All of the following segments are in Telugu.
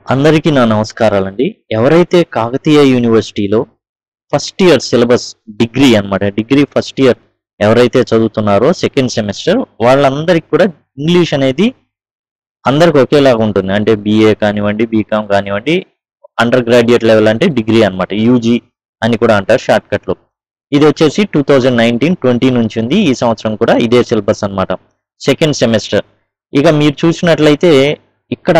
అందరికీ నా నమస్కారాలండి ఎవరైతే కాకతీయ యూనివర్సిటీలో ఫస్ట్ ఇయర్ సిలబస్ డిగ్రీ అన్నమాట డిగ్రీ ఫస్ట్ ఇయర్ ఎవరైతే చదువుతున్నారో సెకండ్ సెమిస్టర్ వాళ్ళందరికీ కూడా ఇంగ్లీష్ అనేది అందరికి ఒకేలాగా ఉంటుంది అంటే బీఏ కానివ్వండి బీకామ్ కానివ్వండి అండర్ గ్రాడ్యుయేట్ లెవెల్ అంటే డిగ్రీ అన్నమాట యూజీ అని కూడా అంటారు షార్ట్ కట్ లో ఇది వచ్చేసి టూ థౌజండ్ నైన్టీన్ ట్వంటీ నుంచి ఉంది ఈ సంవత్సరం కూడా ఇదే సిలబస్ అన్నమాట సెకండ్ సెమిస్టర్ ఇక మీరు చూసినట్లయితే ఇక్కడ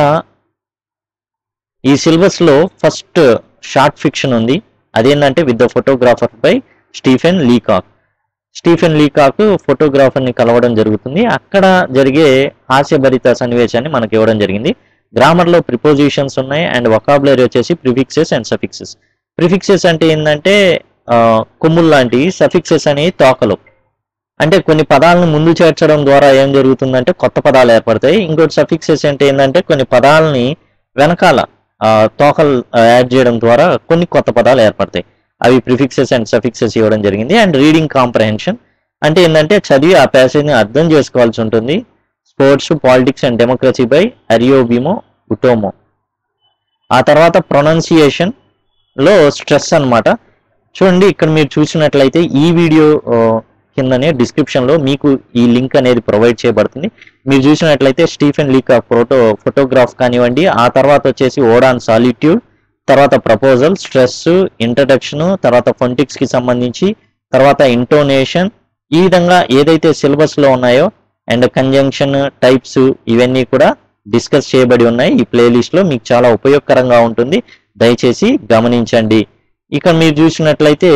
ఈ సిలబస్ లో ఫస్ట్ షార్ట్ ఫిక్షన్ ఉంది అదేంటంటే with the photographer by Stephen Leacock Stephen Leacock photographer ని కలవడం జరుగుతుంది అక్కడ జరిగే హాస్యభరిత సన్నివేశాన్ని మనకి ఇవ్వడం జరిగింది గ్రామర్ లో ప్రిపోజిషన్స్ ఉన్నాయి అండ్ వొకాబులరీ వచ్చేసి ప్రిఫిక్సెస్ అండ్ సఫిక్సెస్ ప్రిఫిక్సెస్ అంటే ఏంటంటే ఆ, కొమ్ములు లాంటివి సఫిక్సెస్ అనేవి తోకలు అంటే కొన్ని పదాలను ముందు చేర్చడం ద్వారా ఏం జరుగుతుందంటే కొత్త పదాలు ఏర్పడతాయి ఇంకోటి సఫిక్సెస్ అంటే ఏంటంటే కొన్ని పదాలని వెనకాల ఆ, తోకలు యాడ్ చేయడం ద్వారా కొన్ని కొత్త పదాలు ఏర్పడతాయి అవి ప్రిఫిక్సెస్ అండ్ సఫిక్సెస్ ఇవ్వడం జరిగింది అండ్ రీడింగ్ కాంప్రహెన్షన్ అంటే ఏంటంటే చదివి ఆ passage ని అర్థం చేసుకోవాల్సి ఉంటుంది sports politics and democracy by Ario Bimo Utomo ఆ తర్వాత ప్రొనౌన్సియేషన్ లో స్ట్రెస్ అన్నమాట చూడండి ఇక్కడ మీరు చూసినట్లయితే ఈ వీడియో ఆ, కిందనే డిస్క్రిప్షన్ లో మీకు ఈ లింక్ అనేది ప్రొవైడ్ చేయబడుతుంది మీరు చూసినట్లయితే స్టీఫెన్ లీక్ ఫోటో ఫోటోగ్రాఫ్ కానివ్వండి ఆ తర్వాత వచ్చేసి ఓడాన్ సాలిట్యూడ్ తర్వాత ప్రపోజల్ స్ట్రెస్ ఇంట్రడక్షన్ తర్వాత ఫొంటిక్స్ కి సంబంధించి తర్వాత ఇంటోనేషన్ ఈ విధంగా ఏదైతే సిలబస్ లో ఉన్నాయో అండ్ కంజంక్షన్ టైప్స్ ఇవన్నీ కూడా డిస్కస్ చేయబడి ఉన్నాయి ఈ ప్లేలిస్ట్ లో మీకు చాలా ఉపయోగకరంగా ఉంటుంది దయచేసి గమనించండి ఇక మీరు చూసినట్లయితే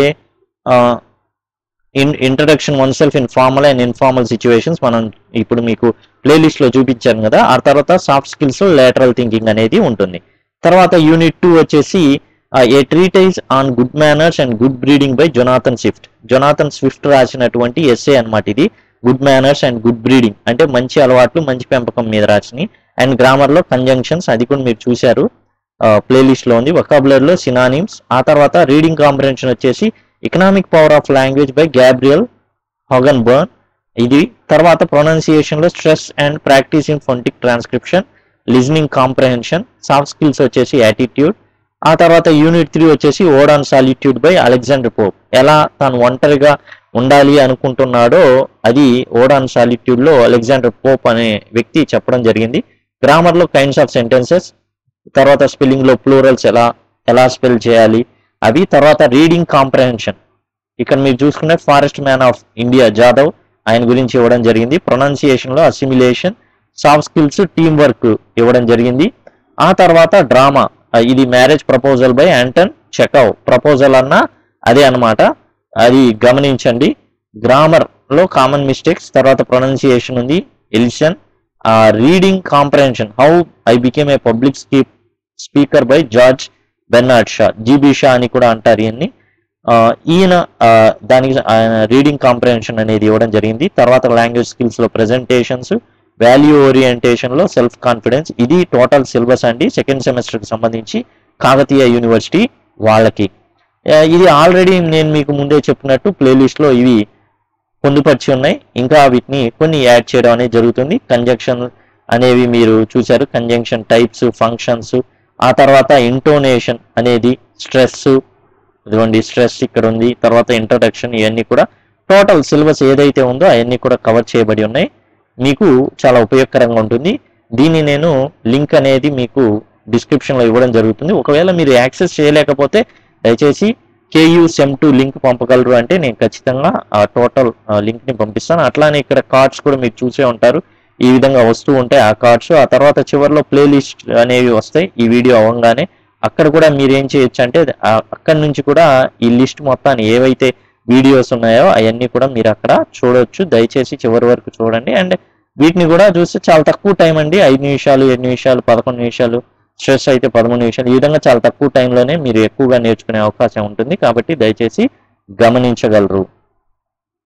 in introduction oneself in formal and informal situations మనం ఇప్పుడు మీకు ప్లేలిస్ట్ లో చూపించాను కదా ఆ తర్వాత సాఫ్ట్ స్కిల్స్ లేటరల్ థింకింగ్ అనేది ఉంటుంది తర్వాత యూనిట్ టూ వచ్చేసి a treatise on good manners and good breeding by Jonathan Swift Jonathan Swift రాసినటువంటి ఎస్ఏ అన్నమాట ఇది good manners and good breeding అంటే మంచి అలవాట్లు మంచి పెంపకం మీద రాసినవి అండ్ గ్రామర్ లో కంజంక్షన్స్ అది కూడా మీరు చూశారు ప్లేలిస్ట్ లో ఉంది vocabulary లో సినానిమ్స్ ఆ తర్వాత రీడింగ్ కాంప్రహెన్షన్ వచ్చేసి economic power of language by Gabriel Hogan Burn ఇది తర్వాత ప్రొనౌన్సియేషన్ లో stress and practice in phonetic transcription listening comprehension soft skills వచ్చేసి యాటిట్యూడ్ ఆ తర్వాత యూనిట్ త్రీ వచ్చేసి ode on solitude by Alexander Pope ఎలా తాను ఒంటరిగా ఉండాలి అనుకుంటున్నాడో అది ఓడాన్ సాలిట్యూడ్ లో అలెగ్జాండర్ పోప్ అనే వ్యక్తి చెప్పడం జరిగింది గ్రామర్ లో కైండ్స్ ఆఫ్ సెంటెన్సెస్ తర్వాత స్పెల్లింగ్ లో ప్లూరల్స్ ఎలా ఎలా స్పెల్ చేయాలి అవి తర్వాత రీడింగ్ కాంప్రహెన్షన్ ఇక్కడ మీరు చూసుకునే forest man of India Jadav ఆయన గురించి ఇవ్వడం జరిగింది ప్రొనౌన్సియేషన్ లో assimilation soft skills teamwork ఇవ్వడం జరిగింది ఆ తర్వాత డ్రామా ఇది marriage proposal by Anton Chekhov proposal అన్న అదే అన్నమాట అది గమనించండి గ్రామర్ లో కామన్ మిస్టేక్స్ తర్వాత ప్రొనౌన్సియేషన్ ఉంది ఎలిషన్ ఆ reading comprehension how I became a public speaker by George Bernard Shaw GB Shaw అని కూడా అంటారు ఈయన్ని ఆ, ఈయన ఆ, దానికి రీడింగ్ కాంప్రహెన్షన్ అనేది ఇవ్వడం జరిగింది తర్వాత లాంగ్వేజ్ స్కిల్స్ లో ప్రెజెంటేషన్స్ వాల్యూ ఓరియంటేషన్ లో సెల్ఫ్ కాన్ఫిడెన్స్ ఇది టోటల్ సిలబస్ అండి సెకండ్ సెమిస్టర్ కి సంబంధించి కాకతీయ యూనివర్సిటీ వాళ్ళకి ఆ, ఇది ఆల్రెడీ నేను మీకు ముందే చెప్పినట్టు ప్లేలిస్ట్ లో ఇవి పొందుపరిచి ఉన్నాయి ఇంకా వీటిని కొన్ని యాడ్ చేయడం అనేది జరుగుతుంది కంజంక్షన్ అనేవి మీరు చూశారు కంజంక్షన్ టైప్స్ ఫంక్షన్స్ ఆ తర్వాత ఇంటోనేషన్ అనేది స్ట్రెస్ ఇదిగోండి స్ట్రెస్ ఇక్కడ ఉంది తర్వాత ఇంట్రడక్షన్ ఇవన్నీ కూడా టోటల్ సిలబస్ ఏదైతే ఉందో అవన్నీ కూడా కవర్ చేయబడి ఉన్నాయి మీకు చాలా ఉపయోగకరంగా ఉంటుంది దీన్ని నేను లింక్ అనేది మీకు డిస్క్రిప్షన్ లో ఇవ్వడం జరుగుతుంది ఒకవేళ మీరు యాక్సెస్ చేయలేకపోతే దయచేసి కేయూ సెమ్ టు లింక్ పంపగలరు అంటే నేను ఖచ్చితంగా ఆ టోటల్ లింక్ ని పంపిస్తాను అట్లానే ఇక్కడ కార్డ్స్ కూడా మీరు చూసే ఉంటారు ఈ విధంగా వస్తూ ఉంటాయి ఆ కార్డ్స్ ఆ తర్వాత చివరిలో ప్లే లిస్ట్ అనేవి వస్తాయి ఈ వీడియో అవ్వగానే అక్కడ కూడా మీరు ఏం చేయొచ్చు అంటే ఆ- అక్కడి నుంచి కూడా ఈ లిస్ట్ మొత్తాన్ని ఏవైతే వీడియోస్ ఉన్నాయో అవన్నీ కూడా మీరు అక్కడ చూడొచ్చు దయచేసి చివరి వరకు చూడండి అండ్ వీటిని కూడా చూస్తే చాలా తక్కువ టైం అండి ఐదు నిమిషాలు ఏడు నిమిషాలు పదకొండు నిమిషాలు స్ట్రెస్ అయితే పదమూడు నిమిషాలు ఈ విధంగా చాలా తక్కువ టైంలోనే మీరు ఎక్కువగా నేర్చుకునే అవకాశం ఉంటుంది కాబట్టి దయచేసి గమనించగలరు